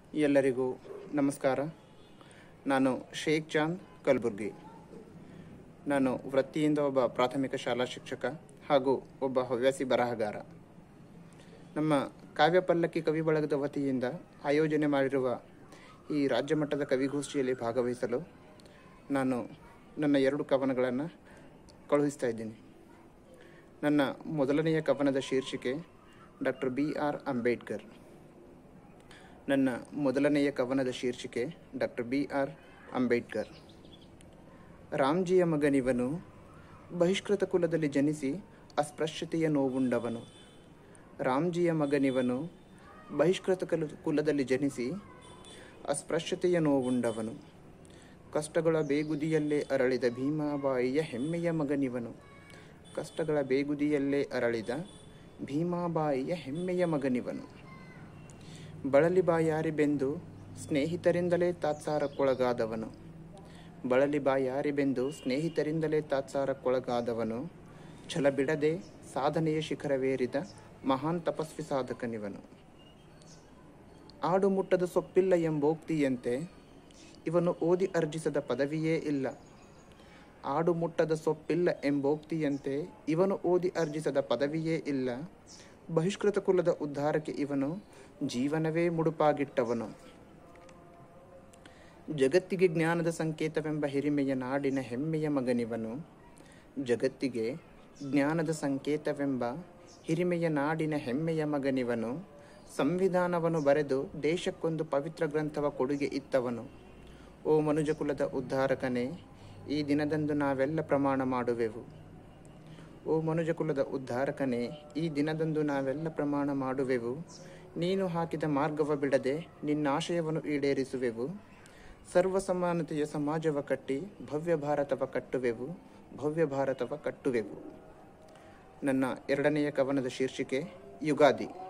ಎಲ್ಲರಿಗೂ ನಮಸ್ಕಾರ ನಾನು ಶೇಖ್ ಚಾಂದ್ ಕಲಬುರ್ಗಿ ನಾನು ವೃತ್ತಿಯಿಂದ ಒಬ್ಬ ಪ್ರಾಥಮಿಕ ಶಾಲಾ ಶಿಕ್ಷಕ ಹಾಗೂ ಒಬ್ಬ ಹವ್ಯಾಸಿ ಬರಹಗಾರ ನಮ್ಮ ಕಾವ್ಯ ಪಲ್ಲಕ್ಕಿ ಕವಿ ಬಳಗದ ವತಿಯಿಂದ ಆಯೋಜನೆ ಮಾಡಿರುವ ಈ ರಾಜ್ಯ ಮಟ್ಟದ ಕವಿಗೋಷ್ಠಿಯಲ್ಲಿ ಭಾಗವಹಿಸಲು ನಾನು ನನ್ನ ಎರಡು ಕವನಗಳನ್ನು ಕಳುಹಿಸ್ತಾ ಇದ್ದೀನಿ ನನ್ನ ಮೊದಲನೆಯ ಕವನದ ಶೀರ್ಷಿಕೆ ಡಾಕ್ಟರ್ ಬಿ ಆರ್ ಅಂಬೇಡ್ಕರ್ ನನ್ನ ಮೊದಲನೆಯ ಕವನದ ಶೀರ್ಷಿಕೆ ಡಾಕ್ಟರ್ ಬಿ ಆರ್ ಅಂಬೇಡ್ಕರ್ ರಾಮ್ಜಿಯ ಮಗನಿವನು ಬಹಿಷ್ಕೃತ ಕುಲದಲ್ಲಿ ಜನಿಸಿ ಅಸ್ಪೃಶ್ಯತೆಯ ನೋವುಂಡವನು ರಾಮ್ಜಿಯ ಮಗನಿವನು ಬಹಿಷ್ಕೃತ ಕುಲ ಕುಲದಲ್ಲಿ ಜನಿಸಿ ಅಸ್ಪೃಶ್ಯತೆಯ ನೋವುಂಡವನು ಕಷ್ಟಗಳ ಬೇಗುದಿಯಲ್ಲೇ ಅರಳಿದ ಭೀಮಾಬಾಯಿಯ ಹೆಮ್ಮೆಯ ಮಗನಿವನು ಕಷ್ಟಗಳ ಬೇಗುದಿಯಲ್ಲೇ ಅರಳಿದ ಭೀಮಾಬಾಯಿಯ ಹೆಮ್ಮೆಯ ಮಗನಿವನು ಬಳಲಿ ಬಾಯಾರಿ ಬೆಂದು ಸ್ನೇಹಿತರಿಂದಲೇ ತಾತ್ಸಾರಕ್ಕೊಳಗಾದವನು ಬಳಲಿ ಬಾಯಾರಿ ಬೆಂದು ಸ್ನೇಹಿತರಿಂದಲೇ ತಾತ್ಸಾರಕ್ಕೊಳಗಾದವನು ಛಲ ಬಿಡದೆ ಸಾಧನೆಯ ಶಿಖರವೇರಿದ ಮಹಾನ್ ತಪಸ್ವಿ ಸಾಧಕನಿವನು ಆಡು ಮುಟ್ಟದ ಸೊಪ್ಪಿಲ್ಲ ಎಂಬೋಕ್ತಿಯಂತೆ ಇವನು ಓದಿ ಅರ್ಜಿಸದ ಪದವಿಯೇ ಇಲ್ಲ ಆಡು ಮುಟ್ಟದ ಸೊಪ್ಪಿಲ್ಲ ಎಂಬೋಕ್ತಿಯಂತೆ ಇವನು ಓದಿ ಅರ್ಜಿಸದ ಪದವಿಯೇ ಇಲ್ಲ ಬಹಿಷ್ಕೃತ ಕುಲದ ಉದ್ಧಾರಕ್ಕೆ ಇವನು ಜೀವನವೇ ಮುಡುಪಾಗಿಟ್ಟವನು ಜಗತ್ತಿಗೆ ಜ್ಞಾನದ ಸಂಕೇತವೆಂಬ ಹಿರಿಮೆಯ ನಾಡಿನ ಹೆಮ್ಮೆಯ ಮಗನಿವನು ಜಗತ್ತಿಗೆ ಜ್ಞಾನದ ಸಂಕೇತವೆಂಬ ಹಿರಿಮೆಯ ನಾಡಿನ ಹೆಮ್ಮೆಯ ಮಗನಿವನು ಸಂವಿಧಾನವನ್ನು ಬರೆದು ದೇಶಕ್ಕೊಂದು ಪವಿತ್ರ ಗ್ರಂಥವ ಕೊಡುಗೆ ಇತ್ತವನು ಓ ಮನುಜಕುಲದ ಉದ್ಧಾರಕನೇ ಈ ದಿನದಂದು ನಾವೆಲ್ಲ ಪ್ರಮಾಣ ಮಾಡುವೆವು ಓ ಮನುಜಕುಲದ ಉದ್ಧಾರಕನೇ ಈ ದಿನದಂದು ನಾವೆಲ್ಲ ಪ್ರಮಾಣ ಮಾಡುವೆವು ನೀನು ಹಾಕಿದ ಮಾರ್ಗವ ಬಿಡದೆ ನಿನ್ನಾಶಯವನ್ನು ಈಡೇರಿಸುವೆವು ಸರ್ವ ಸಮಾನತೆಯ ಸಮಾಜವ ಕಟ್ಟಿ ಭವ್ಯ ಭಾರತವ ಕಟ್ಟುವೆವು ಭವ್ಯ ಭಾರತವ ಕಟ್ಟುವೆವು ನನ್ನ ಎರಡನೆಯ ಕವನದ ಶೀರ್ಷಿಕೆ ಯುಗಾದಿ